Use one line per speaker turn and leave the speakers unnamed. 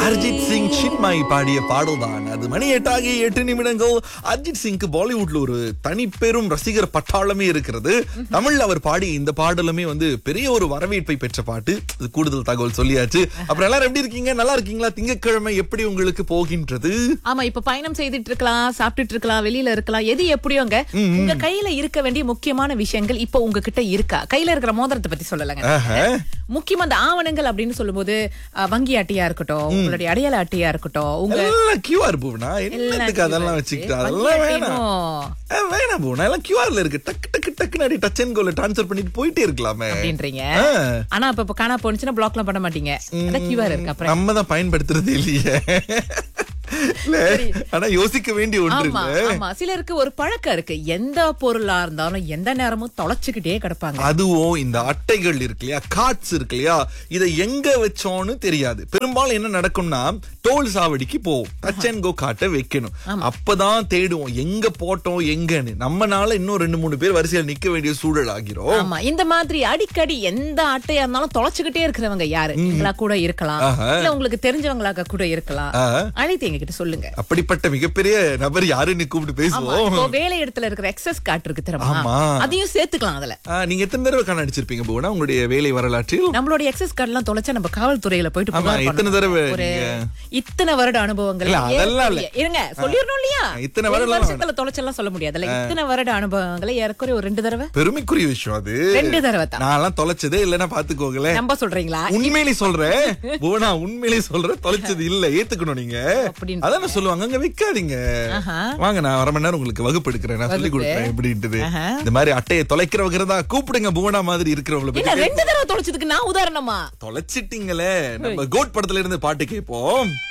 அர்ஜித் சிங் சின்மாய் பாடிய பாடல் தான் அது மணி எட்டாகி எட்டு நிமிடங்கள் அர்ஜித் சிங்க்கு பாலிவுட்ல ஒரு தனிப்பெரும் ரசிகர் பட்டாளமே இருக்கிறது தமிழ்ல அவர் பாடி இந்த பாடலுமே வந்து பெரிய ஒரு வரவேற்பை பெற்ற பாட்டு இது கூடுதல் தகவல் சொல்லியாச்சு அப்புறம் எல்லாரும் எப்படி இருக்கீங்க நல்லா இருக்கீங்களா திங்கட்கிழமை எப்படி உங்களுக்கு போகின்றது
ஆமா இப்ப பயணம் செய்துட்டு இருக்கலாம் சாப்பிட்டுட்டு இருக்கலாம் வெளியில இருக்கலாம் எது எப்படியோங்க உங்க கையில இருக்க வேண்டிய முக்கியமான விஷயங்கள் இப்ப உங்ககிட்ட இருக்கா கையில இருக்கிற மோதிரத்தை பத்தி சொல்லலங்க
ஆஹா.
முக்கியமா அந்த ஆவணங்கள் அப்படின்னு சொல்லும்போது அஹ், வங்கி அட்டையா இருக்கட்டும் உங்களுடைய அடையாள அட்டையா இருக்கட்டும் உங்க
எல்லாம் கியூஆர் பூனா
எல்லாம்
என்னத்துக்கு அதெல்லாம்
QR
வச்சுக்கிட்டு
வங்கி
அதெல்லாம் வேணாம்
அட்டையும்
ஆ, வேணாம் பூனா எல்லாம் கியூஆர்ல இருக்கு டக்கு டக்கு டக்குன்னு அடி டச் அண்ட் கோல ட்ரான்ஸ்ஃபர் பண்ணிட்டு போயிட்டே இருக்கலாமே
அப்படின்றீங்க
ஆ.
ஆனா இப்ப இப்ப காணா போனுச்சுன்னா பிளாக்லாம் பண்ண மாட்டீங்க அதான் கியூஆர் இருக்கு அப்புறம்
நம்ம தான் பயன்படுத்துறது இல்லையே இல்ல, ஆனா யோசிக்க வேண்டிய ஒன்று
ஆமா
இல்ல
ஆமா சிலருக்கு ஒரு பழக்கம் இருக்கு எந்த பொருளா இருந்தாலும் எந்த நேரமும் தொலைச்சுக்கிட்டே கிடப்பாங்க
அதுவும் இந்த அட்டைகள் இருக்கு இல்லையா கார்ட்ஸ் இருக்கு இல்லையா இதை எங்க வச்சோன்னு தெரியாது பெரும்பாலும் என்ன நடக்கும்னா தோல் சாவடிக்கு போவோம் டச் அண்ட் கோ காட்டை வைக்கணும் அப்பதான் தேடுவோம் எங்க போட்டோம் எங்கன்னு நம்மனால இன்னும் ரெண்டு மூணு பேர் வரிசையில் நிக்க வேண்டிய சூழல் ஆகிரும்
ஆமா இந்த மாதிரி அடிக்கடி எந்த அட்டையா இருந்தாலும் தொலைச்சுக்கிட்டே இருக்கிறவங்க யாரு நீங்களா கூட இருக்கலாம்
ஆஹா.
இல்ல உங்களுக்கு தெரிஞ்சவங்களாக கூட இருக்கலாம்
ஆ.
அழைத்து எங்க கிட்ட சொல்லுங்க
அப்படிப்பட்ட மிகப்பெரிய நபர் யாருன்னு கூப்பிட்டு
ஆமா
பேசுவோம்
இப்போ வேலை இடத்துல இருக்கிற எக்ஸஸ் கார்டு இருக்கு தெரியுமா
ஆமா.
அதையும் சேர்த்துக்கலாம் அதுல
ஆ, நீங்க எத்தனை தடவை கண்ண அடிச்சிருப்பீங்க போனா உங்களுடைய வேலை வரலாற்றில்
நம்மளோட எக்ஸஸ் கார்டு எல்லாம் தொலைச்சா நம்ம காவல்துறையில போயிட்டு
ஆமா,
புகார்
எத்தனை
பண்ணணும்.
தடவை
ஒரு
நீங்க-
இத்தனை வருட அனுபவங்கள்
இல்ல, அதெல்லாம் இல்ல.
ஏறக்குறைய- இருங்க சொல்லிடணும் இல்லையா
இத்தனை
ஒரு
வருடம்
வருஷத்துல தொலைச்செல்லாம் சொல்ல முடியாதுல்ல இத்தனை வருட அனுபவங்களை ஏறக்குறைய ஒரு ரெண்டு தடவை
பெருமைக்குரிய விஷயம் அது
ரெண்டு தடவை தான்
நான்லாம் தொலைச்சதே இல்லைன்னா பாத்துக்கோங்களேன்
நம்ப சொல்றீங்களா
உண்மையிலே சொல்றேன் புவனா உண்மையிலே சொல்றேன் தொலைச்சது இல்ல ஏத்துக்கணும் நீங்க
அப்படின்னு
அதான் சொல்லுவாங்க அங்க வைக்காதீங்க
ஆஹா.
வாங்க நான் அரை மணி நேரம் உங்களுக்கு வகுப்பு எடுக்கிறேன் நான் சொல்லி கொடுக்குறேன் எப்படின்ட்டு
ஆஹா.
இந்த மாதிரி அட்டையை தொலைக்கிறவங்க தான் கூப்பிடுங்க புவனா மாதிரி இருக்கிறவங்கள
என்ன
பத்தி
ரெண்டு தடவை தொலைச்சதுக்கு நான் உதாரணமா
தொலைச்சிட்டீங்களே நம்ம கோட் படத்துல இருந்து பாட்டு கேட்போம்